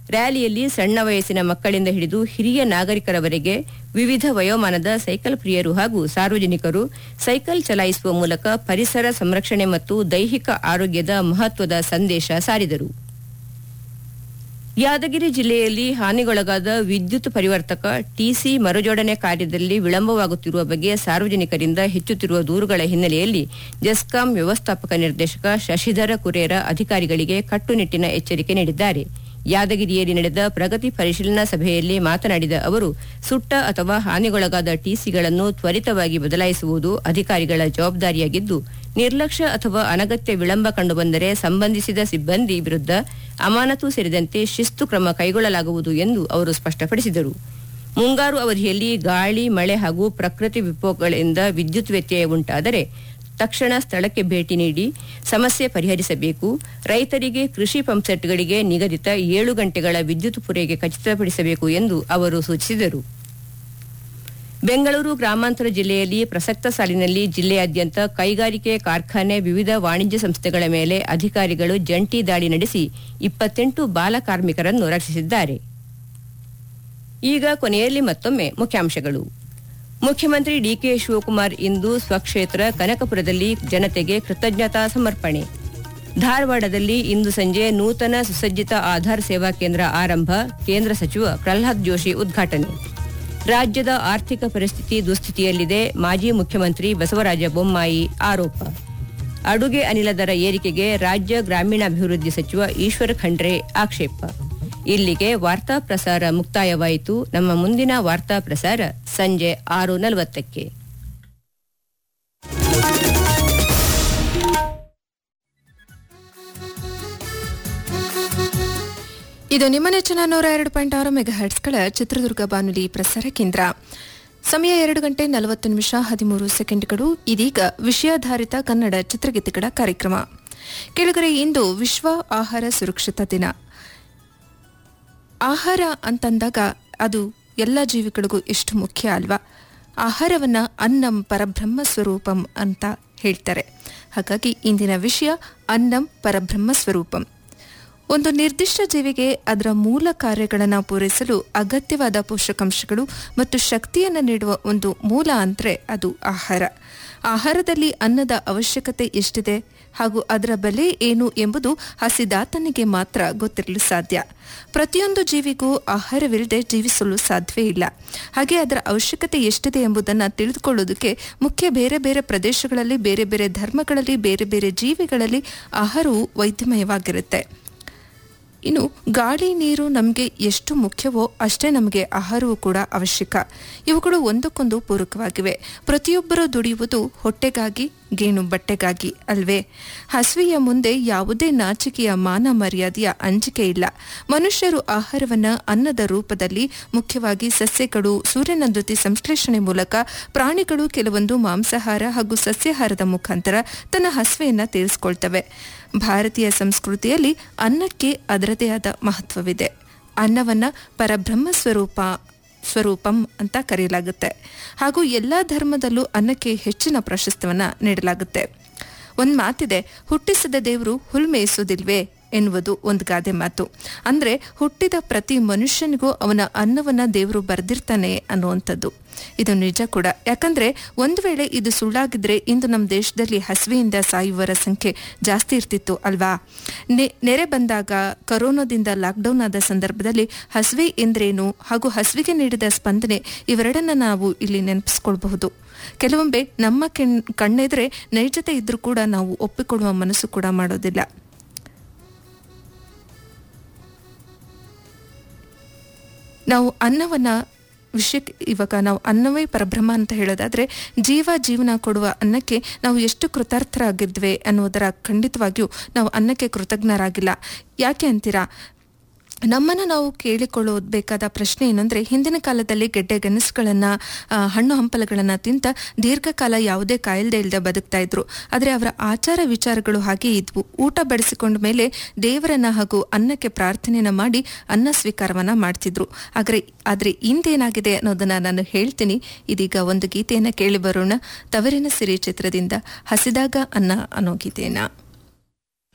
ರ್ಯಾಲಿಯಲ್ಲಿ ಸಣ್ಣ ವಯಸ್ಸಿನ ಮಕ್ಕಳಿಂದ ಹಿಡಿದು ಹಿರಿಯ ನಾಗರಿಕರವರೆಗೆ ವಿವಿಧ ವಯೋಮಾನದ ಸೈಕಲ್ ಪ್ರಿಯರು ಹಾಗೂ ಸಾರ್ವಜನಿಕರು ಸೈಕಲ್ ಚಲಾಯಿಸುವ ಮೂಲಕ ಪರಿಸರ ಸಂರಕ್ಷಣೆ ಮತ್ತು ದೈಹಿಕ ಆರೋಗ್ಯದ ಮಹತ್ವದ ಸಂದೇಶ ಸಾರಿದರು ಯಾದಗಿರಿ ಜಿಲ್ಲೆಯಲ್ಲಿ ಹಾನಿಗೊಳಗಾದ ವಿದ್ಯುತ್ ಪರಿವರ್ತಕ ಟಿಸಿ ಮರುಜೋಡಣೆ ಕಾರ್ಯದಲ್ಲಿ ವಿಳಂಬವಾಗುತ್ತಿರುವ ಬಗ್ಗೆ ಸಾರ್ವಜನಿಕರಿಂದ ಹೆಚ್ಚುತ್ತಿರುವ ದೂರುಗಳ ಹಿನ್ನೆಲೆಯಲ್ಲಿ ಜೆಸ್ಕಾಂ ವ್ಯವಸ್ಥಾಪಕ ನಿರ್ದೇಶಕ ಶಶಿಧರ ಕುರೇರ ಅಧಿಕಾರಿಗಳಿಗೆ ಕಟ್ಟುನಿಟ್ಟಿನ ಎಚ್ಚರಿಕೆ ನೀಡಿದ್ದಾರೆ ಯಾದಗಿರಿಯಲ್ಲಿ ನಡೆದ ಪ್ರಗತಿ ಪರಿಶೀಲನಾ ಸಭೆಯಲ್ಲಿ ಮಾತನಾಡಿದ ಅವರು ಸುಟ್ಟ ಅಥವಾ ಹಾನಿಗೊಳಗಾದ ಟಿಸಿಗಳನ್ನು ತ್ವರಿತವಾಗಿ ಬದಲಾಯಿಸುವುದು ಅಧಿಕಾರಿಗಳ ಜವಾಬ್ದಾರಿಯಾಗಿದ್ದು ನಿರ್ಲಕ್ಷ್ಯ ಅಥವಾ ಅನಗತ್ಯ ವಿಳಂಬ ಕಂಡುಬಂದರೆ ಸಂಬಂಧಿಸಿದ ಸಿಬ್ಬಂದಿ ವಿರುದ್ಧ ಅಮಾನತು ಸೇರಿದಂತೆ ಶಿಸ್ತು ಕ್ರಮ ಕೈಗೊಳ್ಳಲಾಗುವುದು ಎಂದು ಅವರು ಸ್ಪಷ್ಟಪಡಿಸಿದರು ಮುಂಗಾರು ಅವಧಿಯಲ್ಲಿ ಗಾಳಿ ಮಳೆ ಹಾಗೂ ಪ್ರಕೃತಿ ವಿಕೋಪಗಳಿಂದ ವಿದ್ಯುತ್ ವ್ಯತ್ಯಯ ಉಂಟಾದರೆ ತಕ್ಷಣ ಸ್ಥಳಕ್ಕೆ ಭೇಟಿ ನೀಡಿ ಸಮಸ್ಯೆ ಪರಿಹರಿಸಬೇಕು ರೈತರಿಗೆ ಕೃಷಿ ಪಂಪ್ಸೆಟ್ಗಳಿಗೆ ನಿಗದಿತ ಏಳು ಗಂಟೆಗಳ ವಿದ್ಯುತ್ ಪೂರೈಕೆ ಖಚಿತಪಡಿಸಬೇಕು ಎಂದು ಅವರು ಸೂಚಿಸಿದರು ಬೆಂಗಳೂರು ಗ್ರಾಮಾಂತರ ಜಿಲ್ಲೆಯಲ್ಲಿ ಪ್ರಸಕ್ತ ಸಾಲಿನಲ್ಲಿ ಜಿಲ್ಲೆಯಾದ್ಯಂತ ಕೈಗಾರಿಕೆ ಕಾರ್ಖಾನೆ ವಿವಿಧ ವಾಣಿಜ್ಯ ಸಂಸ್ಥೆಗಳ ಮೇಲೆ ಅಧಿಕಾರಿಗಳು ಜಂಟಿ ದಾಳಿ ನಡೆಸಿ ಇಪ್ಪತ್ತೆಂಟು ಬಾಲ ಕಾರ್ಮಿಕರನ್ನು ರಕ್ಷಿಸಿದ್ದಾರೆ ಈಗ ಕೊನೆಯಲ್ಲಿ ಮತ್ತೊಮ್ಮೆ ಮುಖ್ಯಾಂಶಗಳು ಮುಖ್ಯಮಂತ್ರಿ ಡಿಕೆ ಶಿವಕುಮಾರ್ ಇಂದು ಸ್ವಕ್ಷೇತ್ರ ಕನಕಪುರದಲ್ಲಿ ಜನತೆಗೆ ಕೃತಜ್ಞತಾ ಸಮರ್ಪಣೆ ಧಾರವಾಡದಲ್ಲಿ ಇಂದು ಸಂಜೆ ನೂತನ ಸುಸಜ್ಜಿತ ಆಧಾರ್ ಸೇವಾ ಕೇಂದ್ರ ಆರಂಭ ಕೇಂದ್ರ ಸಚಿವ ಪ್ರಹ್ಲಾದ್ ಜೋಶಿ ಉದ್ಘಾಟನೆ ರಾಜ್ಯದ ಆರ್ಥಿಕ ಪರಿಸ್ಥಿತಿ ದುಸ್ಥಿತಿಯಲ್ಲಿದೆ ಮಾಜಿ ಮುಖ್ಯಮಂತ್ರಿ ಬಸವರಾಜ ಬೊಮ್ಮಾಯಿ ಆರೋಪ ಅಡುಗೆ ಅನಿಲ ದರ ಏರಿಕೆಗೆ ರಾಜ್ಯ ಗ್ರಾಮೀಣಾಭಿವೃದ್ಧಿ ಸಚಿವ ಈಶ್ವರ ಖಂಡ್ರೆ ಆಕ್ಷೇಪ ಇಲ್ಲಿಗೆ ವಾರ್ತಾ ಪ್ರಸಾರ ಮುಕ್ತಾಯವಾಯಿತು ನಮ್ಮ ಮುಂದಿನ ವಾರ್ತಾ ಪ್ರಸಾರ ಸಂಜೆ ಆರು ನಲವತ್ತಕ್ಕೆ ಇದು ನಿಮ್ಮ ನೆಚ್ಚಿನ ನೂರ ಎರಡು ಪಾಯಿಂಟ್ ಆರು ಮೆಗಾ ಹರ್ಟ್ಸ್ಗಳ ಚಿತ್ರದುರ್ಗ ಬಾನುಲಿ ಪ್ರಸಾರ ಕೇಂದ್ರ ಸಮಯ ಎರಡು ಗಂಟೆ ನಲವತ್ತು ನಿಮಿಷ ಹದಿಮೂರು ಸೆಕೆಂಡ್ಗಳು ಇದೀಗ ವಿಷಯಾಧಾರಿತ ಕನ್ನಡ ಚಿತ್ರಗೀತೆಗಳ ಕಾರ್ಯಕ್ರಮ ಕೆಳಗರೆ ಇಂದು ವಿಶ್ವ ಆಹಾರ ಸುರಕ್ಷತಾ ದಿನ ಆಹಾರ ಅಂತಂದಾಗ ಅದು ಎಲ್ಲ ಜೀವಿಗಳಿಗೂ ಎಷ್ಟು ಮುಖ್ಯ ಅಲ್ವಾ ಆಹಾರವನ್ನ ಅನ್ನಂ ಪರಬ್ರಹ್ಮ ಸ್ವರೂಪಂ ಅಂತ ಹೇಳ್ತಾರೆ ಹಾಗಾಗಿ ಇಂದಿನ ವಿಷಯ ಅನ್ನಂ ಪರಬ್ರಹ್ಮ ಸ್ವರೂಪಂ ಒಂದು ನಿರ್ದಿಷ್ಟ ಜೀವಿಗೆ ಅದರ ಮೂಲ ಕಾರ್ಯಗಳನ್ನು ಪೂರೈಸಲು ಅಗತ್ಯವಾದ ಪೋಷಕಾಂಶಗಳು ಮತ್ತು ಶಕ್ತಿಯನ್ನು ನೀಡುವ ಒಂದು ಮೂಲ ಅಂದರೆ ಅದು ಆಹಾರ ಆಹಾರದಲ್ಲಿ ಅನ್ನದ ಅವಶ್ಯಕತೆ ಎಷ್ಟಿದೆ ಹಾಗೂ ಅದರ ಬೆಲೆ ಏನು ಎಂಬುದು ಹಸಿದಾತನಿಗೆ ಮಾತ್ರ ಗೊತ್ತಿರಲು ಸಾಧ್ಯ ಪ್ರತಿಯೊಂದು ಜೀವಿಗೂ ಆಹಾರವಿಲ್ಲದೆ ಜೀವಿಸಲು ಸಾಧ್ಯವೇ ಇಲ್ಲ ಹಾಗೆ ಅದರ ಅವಶ್ಯಕತೆ ಎಷ್ಟಿದೆ ಎಂಬುದನ್ನು ತಿಳಿದುಕೊಳ್ಳೋದಕ್ಕೆ ಮುಖ್ಯ ಬೇರೆ ಬೇರೆ ಪ್ರದೇಶಗಳಲ್ಲಿ ಬೇರೆ ಬೇರೆ ಧರ್ಮಗಳಲ್ಲಿ ಬೇರೆ ಬೇರೆ ಜೀವಿಗಳಲ್ಲಿ ಆಹಾರವು ವೈದ್ಯಮಯವಾಗಿರುತ್ತೆ ಇನ್ನು ಗಾಳಿ ನೀರು ನಮಗೆ ಎಷ್ಟು ಮುಖ್ಯವೋ ಅಷ್ಟೇ ನಮಗೆ ಆಹಾರವೂ ಕೂಡ ಅವಶ್ಯಕ ಇವುಗಳು ಒಂದಕ್ಕೊಂದು ಪೂರಕವಾಗಿವೆ ಪ್ರತಿಯೊಬ್ಬರು ದುಡಿಯುವುದು ಹೊಟ್ಟೆಗಾಗಿ ಗೇಣು ಬಟ್ಟೆಗಾಗಿ ಅಲ್ವೇ ಹಸುವೆಯ ಮುಂದೆ ಯಾವುದೇ ನಾಚಿಕೆಯ ಮಾನ ಮರ್ಯಾದೆಯ ಅಂಜಿಕೆ ಇಲ್ಲ ಮನುಷ್ಯರು ಆಹಾರವನ್ನ ಅನ್ನದ ರೂಪದಲ್ಲಿ ಮುಖ್ಯವಾಗಿ ಸಸ್ಯಗಳು ಸೂರ್ಯನ ಜೊತೆ ಸಂಶ್ಲೇಷಣೆ ಮೂಲಕ ಪ್ರಾಣಿಗಳು ಕೆಲವೊಂದು ಮಾಂಸಾಹಾರ ಹಾಗೂ ಸಸ್ಯಾಹಾರದ ಮುಖಾಂತರ ತನ್ನ ಹಸುವೆಯನ್ನ ತೀರಿಸಿಕೊಳ್ತವೆ ಭಾರತೀಯ ಸಂಸ್ಕೃತಿಯಲ್ಲಿ ಅನ್ನಕ್ಕೆ ಅದರದೇ ಆದ ಮಹತ್ವವಿದೆ ಅನ್ನವನ್ನ ಪರಬ್ರಹ್ಮ ಸ್ವರೂಪ ಸ್ವರೂಪಂ ಅಂತ ಕರೆಯಲಾಗುತ್ತೆ ಹಾಗೂ ಎಲ್ಲ ಧರ್ಮದಲ್ಲೂ ಅನ್ನಕ್ಕೆ ಹೆಚ್ಚಿನ ಪ್ರಶಸ್ತಿಯನ್ನ ನೀಡಲಾಗುತ್ತೆ ಒಂದು ಮಾತಿದೆ ಹುಟ್ಟಿಸಿದ ದೇವರು ಹುಲ್ ಮೇಯಿಸೋದಿಲ್ವೇ ಎನ್ನುವುದು ಒಂದು ಗಾದೆ ಮಾತು ಅಂದ್ರೆ ಹುಟ್ಟಿದ ಪ್ರತಿ ಮನುಷ್ಯನಿಗೂ ಅವನ ಅನ್ನವನ್ನ ದೇವರು ಬರೆದಿರ್ತಾನೆ ಅನ್ನುವಂಥದ್ದು ಇದು ನಿಜ ಕೂಡ ಯಾಕಂದ್ರೆ ಒಂದು ವೇಳೆ ಇದು ಸುಳ್ಳಾಗಿದ್ರೆ ಇಂದು ನಮ್ಮ ದೇಶದಲ್ಲಿ ಹಸಿವೆಯಿಂದ ಸಾಯುವವರ ಸಂಖ್ಯೆ ಜಾಸ್ತಿ ಇರ್ತಿತ್ತು ಅಲ್ವಾ ನೆರೆ ಬಂದಾಗ ಕರೋನಾದಿಂದ ಲಾಕ್ಡೌನ್ ಆದ ಸಂದರ್ಭದಲ್ಲಿ ಹಸಿವೆ ಎಂದ್ರೇನು ಹಾಗೂ ಹಸಿವಿಗೆ ನೀಡಿದ ಸ್ಪಂದನೆ ಇವೆರಡನ್ನ ನಾವು ಇಲ್ಲಿ ನೆನಪಿಸ್ಕೊಳ್ಬಹುದು ಕೆಲವೊಮ್ಮೆ ನಮ್ಮ ಕಣ್ಣೆದ್ರೆ ನೈಜತೆ ಇದ್ರೂ ಕೂಡ ನಾವು ಒಪ್ಪಿಕೊಳ್ಳುವ ಮನಸ್ಸು ಕೂಡ ಮಾಡೋದಿಲ್ಲ ನಾವು ಅನ್ನವನ್ನ ವಿಷಯಕ್ಕೆ ಇವಾಗ ನಾವು ಅನ್ನವೇ ಪರಬ್ರಹ್ಮ ಅಂತ ಹೇಳೋದಾದ್ರೆ ಜೀವ ಜೀವನ ಕೊಡುವ ಅನ್ನಕ್ಕೆ ನಾವು ಎಷ್ಟು ಕೃತಾರ್ಥರಾಗಿದ್ವಿ ಅನ್ನೋದರ ಖಂಡಿತವಾಗಿಯೂ ನಾವು ಅನ್ನಕ್ಕೆ ಕೃತಜ್ಞರಾಗಿಲ್ಲ ಯಾಕೆ ಅಂತೀರಾ ನಮ್ಮನ್ನು ನಾವು ಕೇಳಿಕೊಳ್ಳಬೇಕಾದ ಪ್ರಶ್ನೆ ಏನಂದ್ರೆ ಹಿಂದಿನ ಕಾಲದಲ್ಲಿ ಗೆಡ್ಡೆ ಗೆಣಸುಗಳನ್ನ ಹಣ್ಣು ಹಂಪಲುಗಳನ್ನ ತಿಂತ ದೀರ್ಘಕಾಲ ಯಾವುದೇ ಕಾಯಿಲ್ದೆ ಇಲ್ಲದೆ ಬದುಕ್ತಾ ಇದ್ರು ಆದರೆ ಅವರ ಆಚಾರ ವಿಚಾರಗಳು ಹಾಗೆ ಇದ್ವು ಊಟ ಬಡಿಸಿಕೊಂಡ ಮೇಲೆ ದೇವರನ್ನ ಹಾಗೂ ಅನ್ನಕ್ಕೆ ಪ್ರಾರ್ಥನೆಯನ್ನ ಮಾಡಿ ಅನ್ನ ಸ್ವೀಕಾರವನ್ನ ಮಾಡ್ತಿದ್ರು ಆದ್ರೆ ಆದ್ರೆ ಇಂದೇನಾಗಿದೆ ಅನ್ನೋದನ್ನ ನಾನು ಹೇಳ್ತೀನಿ ಇದೀಗ ಒಂದು ಗೀತೆಯನ್ನ ಕೇಳಿ ಬರೋಣ ತವರಿನ ಸಿರಿ ಚಿತ್ರದಿಂದ ಹಸಿದಾಗ ಅನ್ನ ಅನ್ನೋ ಗೀತೆಯನ್ನ